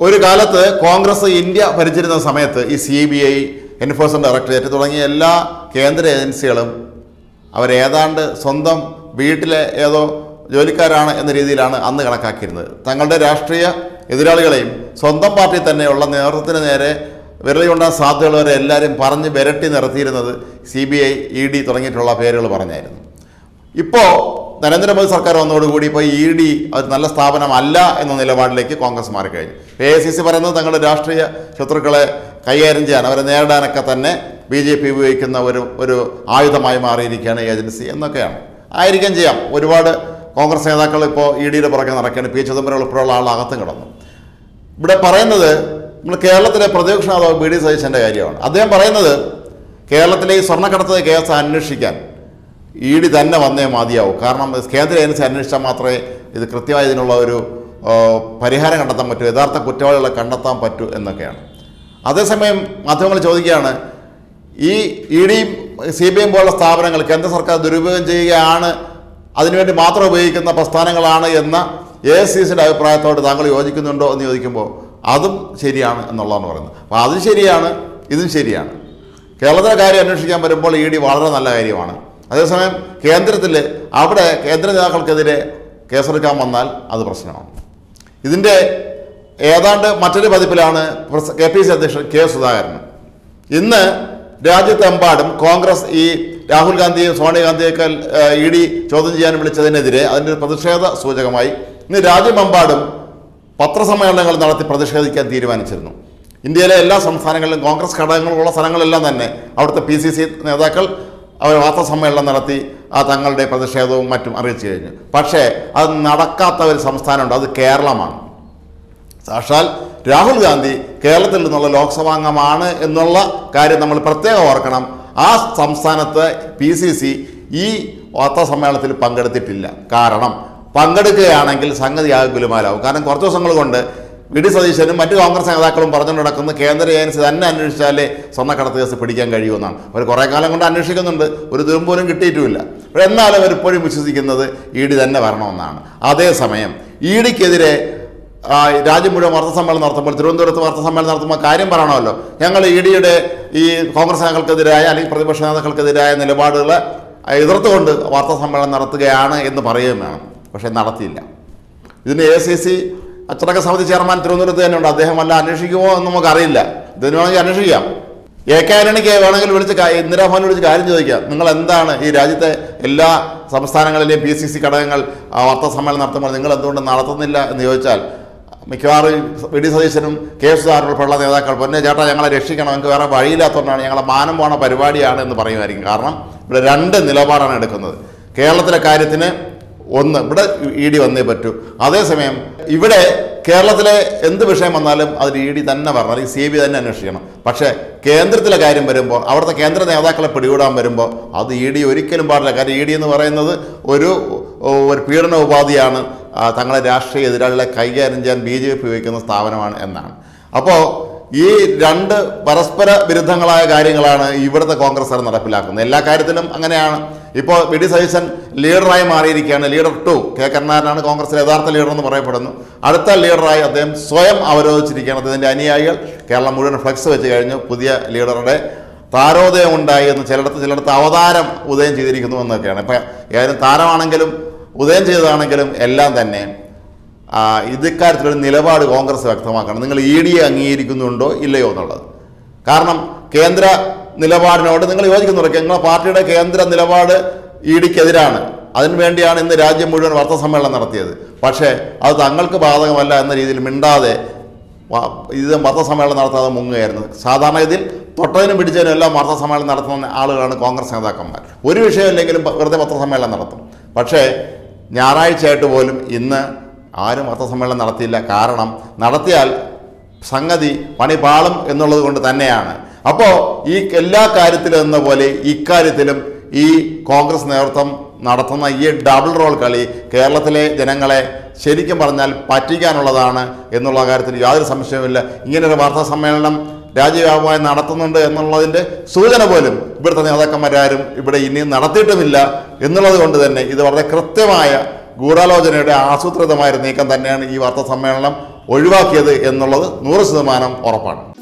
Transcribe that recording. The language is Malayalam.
ഒരു കാലത്ത് കോൺഗ്രസ് ഇന്ത്യ ഭരിച്ചിരുന്ന സമയത്ത് ഈ C B I enforcement directorate തുടങ്ങിയ എല്ലാ കേന്ദ്ര ഏജൻസികളും അവരേതാണ്ട് സ്വന്തം വീട്ടിലെ ഏതോ ജോലിക്കാരാണ് എന്ന രീതിയിലാണ് അന്ന് കണക്കാക്കിയിരുന്നത് തങ്ങളുടെ രാഷ്ട്രീയ എതിരാളികളെയും സ്വന്തം പാർട്ടി തന്നെയുള്ള നേതൃത്വത്തിന് നേരെ വിരളികൊണ്ടാൻ സാധ്യതയുള്ളവരെ എല്ലാവരും പറഞ്ഞ് വിരട്ടി നിർത്തിയിരുന്നത് C B I E D തുടങ്ങിയിട്ടുള്ള പേരുകൾ പറഞ്ഞായിരുന്നു ഇപ്പോൾ നരേന്ദ്രമോദി സർക്കാർ വന്നതോടുകൂടി ഇപ്പോൾ ഇ ഡി ഒരു നല്ല സ്ഥാപനമല്ല എന്ന നിലപാടിലേക്ക് കോൺഗ്രസ് മാറിക്കഴിഞ്ഞു എ ഐ സി സി പറയുന്നത് തങ്ങളുടെ രാഷ്ട്രീയ ശത്രുക്കളെ കൈകാര്യം ചെയ്യാൻ അവരെ നേരിടാനൊക്കെ തന്നെ ബി ജെ പി ഉപയോഗിക്കുന്ന ഒരു ഒരു ആയുധമായി മാറിയിരിക്കുകയാണ് ഏജൻസി എന്നൊക്കെയാണ് ആയിരിക്കാം ചെയ്യാം ഒരുപാട് കോൺഗ്രസ് നേതാക്കൾ ഇപ്പോൾ ഇ ഡിയുടെ പുറകെ നടക്കുകയാണ് പി ചിദംബരം ഉൾപ്പെടെയുള്ള ആൾ അകത്തും കിടന്നു ഇവിടെ പറയുന്നത് നമ്മൾ കേരളത്തിലെ പ്രതിപക്ഷ നേതാവ് ബി ഡി സതീശൻ്റെ കാര്യമാണ് അദ്ദേഹം പറയുന്നത് കേരളത്തിലെ ഈ സ്വർണ്ണക്കടത്ത് കേസ് അന്വേഷിക്കാൻ ഇ ഡി തന്നെ വന്നേ മതിയാവൂ കാരണം കേന്ദ്ര ഏജൻസി അന്വേഷിച്ചാൽ മാത്രമേ ഇത് കൃത്യമായി ഇതിനുള്ള ഒരു ആ, പരിഹാരം കണ്ടെത്താൻ പറ്റൂ യഥാർത്ഥ കുറ്റവാളികളെ കണ്ടെത്താൻ പറ്റൂ എന്നൊക്കെയാണ് അതേസമയം മാധ്യമങ്ങൾ ചോദിക്കുകയാണ് ഈ ഇ ഡിയും സി ബി ഐയും പോലുള്ള സ്ഥാപനങ്ങൾ കേന്ദ്ര സർക്കാർ ദുരുപയോഗം ചെയ്യുകയാണ് അതിനുവേണ്ടി മാത്രം ഉപയോഗിക്കുന്ന പ്രസ്ഥാനങ്ങളാണ് എന്ന എ എസ് സി സിയുടെ അഭിപ്രായത്തോട് താങ്കൾ യോജിക്കുന്നുണ്ടോ എന്ന് ചോദിക്കുമ്പോൾ അതും ശരിയാണ് എന്നുള്ളതാണ് പറയുന്നത് അപ്പോൾ അതും ശരിയാണ് ഇതും ശരിയാണ് കേരളത്തിലെ കാര്യം അന്വേഷിക്കാൻ വരുമ്പോൾ ഇ ഡി വളരെ നല്ല കാര്യമാണ് അതേസമയം കേന്ദ്രത്തിൽ അവിടെ കേന്ദ്ര നേതാക്കൾക്കെതിരെ കേസെടുക്കാൻ വന്നാൽ അത് പ്രശ്നമാണ് ഇതിൻ്റെ ഏതാണ്ട് മറ്റൊരു പതിപ്പിലാണ് പ്രസ- കെ പി സി അധ്യക്ഷൻ കെ സുധാകരൻ ഇന്ന് രാജ്യത്തെമ്പാടും കോൺഗ്രസ് ഈ രാഹുൽ ഗാന്ധിയും സോണിയാഗാന്ധിയൊക്കെ ഇ ഡി ചോദ്യം ചെയ്യാൻ വിളിച്ചതിനെതിരെ അതിൻ്റെ ഒരു പ്രതിഷേധ സൂചകമായി ഇന്ന് രാജ്യമെമ്പാടും പത്രസമ്മേളനങ്ങൾ നടത്തി പ്രതിഷേധിക്കാൻ തീരുമാനിച്ചിരുന്നു ഇന്ത്യയിലെ എല്ലാ സംസ്ഥാനങ്ങളിലും കോൺഗ്രസ് ഘടകങ്ങളുള്ള സ്ഥലങ്ങളെല്ലാം തന്നെ അവിടുത്തെ പി സി സി നേതാക്കൾ അവർ വാർത്താസമ്മേളനം നടത്തി ആ തങ്ങളുടെ പ്രതിഷേധവും മറ്റും അറിയിച്ചു കഴിഞ്ഞു പക്ഷേ അത് നടക്കാത്ത ഒരു സംസ്ഥാനമുണ്ട് അത് കേരളമാണ് സാക്ഷാൽ രാഹുൽ ഗാന്ധി കേരളത്തിൽ നിന്നുള്ള ലോക്സഭാംഗമാണ് എന്നുള്ള കാര്യം നമ്മൾ പ്രത്യേകം ഓർക്കണം ആ സംസ്ഥാനത്ത് പി സി സി ഈ വാർത്താ സമ്മേളനത്തിൽ പങ്കെടുത്തിട്ടില്ല കാരണം പങ്കെടുക്കുകയാണെങ്കിൽ സംഗതി ആകെ ഗുലുമാലാവും കാരണം കുറച്ച് ദിവസങ്ങൾ കൊണ്ട് വി ഡി സതീശനും മറ്റു കോൺഗ്രസ് നേതാക്കളും പറഞ്ഞു നടക്കുന്ന കേന്ദ്ര ഏജൻസി തന്നെ അന്വേഷിച്ചാലേ സ്വർണ്ണക്കടത്ത് കേസ് പിടിക്കാൻ കഴിയുമെന്നാണ് അവർ കുറേ കാലം കൊണ്ട് അന്വേഷിക്കുന്നുണ്ട് ഒരു തുരുമ്പ് പോലും കിട്ടിയിട്ടുമില്ല പക്ഷേ എന്നാലും അവർ ഇപ്പോഴും വിശ്വസിക്കുന്നത് ഇ ഡി തന്നെ വരണമെന്നാണ് അതേസമയം ഇ ഡിക്കെതിരെ ആ, രാജ്യം മുഴുവൻ വാർത്താസമ്മേളനം നടത്തുമ്പോൾ തിരുവനന്തപുരത്ത് വാർത്താസമ്മേളനം നടത്തുമ്പോൾ കാര്യം പറയണമല്ലോ ഞങ്ങൾ ഇ ഡിയുടെ ഈ കോൺഗ്രസ് നേതാക്കൾക്കെതിരായ അല്ലെങ്കിൽ പ്രതിപക്ഷ നേതാക്കൾക്കെതിരായ നിലപാടുകൾ എതിർത്തുകൊണ്ട് വാർത്താസമ്മേളനം നടത്തുകയാണ് എന്ന് പറയുകയും വേണം പക്ഷേ നടത്തിയില്ല ഇതിന് എ സി സി അച്ചടക്ക സമിതി ചെയർമാൻ തിരുവനന്തപുരത്ത് തന്നെയുണ്ട് അദ്ദേഹം വല്ല അന്വേഷിക്കുമോ എന്ന് നമുക്കറിയില്ല ഇതിന് വേണമെങ്കിൽ അന്വേഷിക്കാം എ കെ ആന്റണിക്ക് വേണമെങ്കിൽ വിളിച്ച് കാ- ഇന്ദിരാഭവനിൽ വിളിച്ച് കാര്യം ചോദിക്കാം നിങ്ങൾ എന്താണ് ഈ രാജ്യത്തെ എല്ലാ സംസ്ഥാനങ്ങളിലെയും പി സി സി ഘടകങ്ങൾ ആ, വാർത്താ സമ്മേളനം നടത്തുമ്പോൾ നിങ്ങൾ എന്തുകൊണ്ട് നടത്തുന്നില്ല എന്ന് ചോദിച്ചാൽ മിക്കവാറും വി ഡി സതീശനും കെ സുധാകരൻ ഉൾപ്പെടെയുള്ള നേതാക്കൾ പൊന്നെ ചേട്ടാ ഞങ്ങളെ രക്ഷിക്കണം ഞങ്ങൾക്ക് വേറെ വഴിയില്ലാത്തതുകൊണ്ടാണ് ഞങ്ങളെ മാനം പോണ പരിപാടിയാണ് എന്ന് പറയുമായിരിക്കും കാരണം ഇവിടെ രണ്ട് നിലപാടാണ് എടുക്കുന്നത് കേരളത്തിലെ കാര്യത്തിന് ഒന്ന് ഇവിടെ ഇ ഡി വന്നേ പറ്റൂ അതേസമയം ഇവിടെ കേരളത്തിലെ എന്ത് വിഷയം വന്നാലും അതിൽ ഇ ഡി തന്നെ വരണം അല്ലെങ്കിൽ സി ബി തന്നെ അന്വേഷിക്കണം പക്ഷേ കേന്ദ്രത്തിലെ കാര്യം വരുമ്പോൾ അവിടുത്തെ കേന്ദ്ര നേതാക്കളെ പിടികൂടാൻ വരുമ്പോൾ അത് ഇ ഡി ഒരിക്കലും പാടില്ല കാരണം ഇ ഡി എന്ന് പറയുന്നത് ഒരു ഒരു പീഡന ഉപാധിയാണ് ആ, തങ്ങളെ രാഷ്ട്രീയ എതിരാളികളെ കൈകാര്യം ചെയ്യാൻ ബി ജെ പി ഉപയോഗിക്കുന്ന സ്ഥാപനമാണ് എന്നാണ് അപ്പോൾ ഈ രണ്ട് പരസ്പര വിരുദ്ധങ്ങളായ കാര്യങ്ങളാണ് ഇവിടുത്തെ കോൺഗ്രസ് നടപ്പിലാക്കുന്നത് എല്ലാ കാര്യത്തിലും അങ്ങനെയാണ് ഇപ്പോൾ വി ഡി സതീശൻ ലീഡറായി മാറിയിരിക്കുകയാണ് ലീഡർ ടു കെ കരുണാകരനാണ് കോൺഗ്രസിലെ യഥാർത്ഥ ലീഡർ എന്ന് പറയപ്പെടുന്നു അടുത്ത ലീഡറായി അദ്ദേഹം സ്വയം അവരോധിച്ചിരിക്കുകയാണ് അദ്ദേഹത്തിൻ്റെ അനുയായികൾ കേരളം മുഴുവൻ ഫ്ലക്സ് വെച്ച് കഴിഞ്ഞു പുതിയ ലീഡറുടെ താരോദയം ഉണ്ടായി എന്ന് ചിലയിടത്ത് ചിലയിടത്ത് അവതാരം ഉദയം ചെയ്തിരിക്കുന്നു എന്നൊക്കെയാണ് ഇപ്പം ഏതായാലും താരമാണെങ്കിലും ഉദയം ചെയ്തതാണെങ്കിലും എല്ലാം തന്നെ ആ, ഇത് ഇക്കാര്യത്തിലൊരു നിലപാട് കോൺഗ്രസ് വ്യക്തമാക്കണം നിങ്ങൾ ഇ ഡിയെ അംഗീകരിക്കുന്നുണ്ടോ ഇല്ലയോ എന്നുള്ളത് കാരണം കേന്ദ്ര നിലപാടിനോട് നിങ്ങൾ യോജിക്കുന്നുണ്ട് നിങ്ങളുടെ പാർട്ടിയുടെ കേന്ദ്ര നിലപാട് ഇ ഡിക്കെതിരാണ് അതിനുവേണ്ടിയാണ് ഇന്ന് രാജ്യം മുഴുവൻ വാർത്താ സമ്മേളനം നടത്തിയത് പക്ഷേ അത് തങ്ങൾക്ക് ബാധകമല്ല എന്ന രീതിയിൽ മിണ്ടാതെ വ- ഇത് വാർത്താ സമ്മേളനം നടത്താതെ മുങ്ങുകയായിരുന്നു സാധാരണ ഇതിൽ തൊട്ടതിനും പിടിച്ചതിനും എല്ലാം വാർത്താ സമ്മേളനം നടത്തുന്ന ആളുകളാണ് കോൺഗ്രസ് നേതാക്കന്മാർ ഒരു വിഷയമില്ലെങ്കിലും പ- വെറുതെ പത്രസമ്മേളനം നടത്തും പക്ഷേ ഞായറാഴ്ചയായിട്ട് പോലും ഇന്ന് ആരും വാർത്താസമ്മേളനം നടത്തിയില്ല കാരണം നടത്തിയാൽ സംഗതി പണി പാളും എന്നുള്ളത് കൊണ്ട് തന്നെയാണ് അപ്പോൾ ഈ എല്ലാ കാര്യത്തിലും എന്ന പോലെ ഇക്കാര്യത്തിലും ഈ കോൺഗ്രസ് നേതൃത്വം നടത്തുന്ന ഈ ഡബിൾ റോൾ കളി കേരളത്തിലെ ജനങ്ങളെ ശരിക്കും പറഞ്ഞാൽ പറ്റിക്കാനുള്ളതാണ് എന്നുള്ള കാര്യത്തിൽ യാതൊരു സംശയവുമില്ല ഇങ്ങനൊരു വാർത്താ സമ്മേളനം രാജ്യവ്യാപകമായി നടത്തുന്നുണ്ട് എന്നുള്ളതിൻ്റെ സൂചന പോലും ഇവിടുത്തെ നേതാക്കന്മാരാരും ഇവിടെ ഇനിയും നടത്തിയിട്ടുമില്ല എന്നുള്ളത് കൊണ്ട് തന്നെ ഇത് വളരെ കൃത്യമായ ഗൂഢാലോചനയുടെ ആസൂത്രിതമായ ഒരു നീക്കം തന്നെയാണ് ഈ വാർത്താ സമ്മേളനം ഒഴിവാക്കിയത് എന്നുള്ളത് നൂറ് ശതമാനം ഉറപ്പാണ്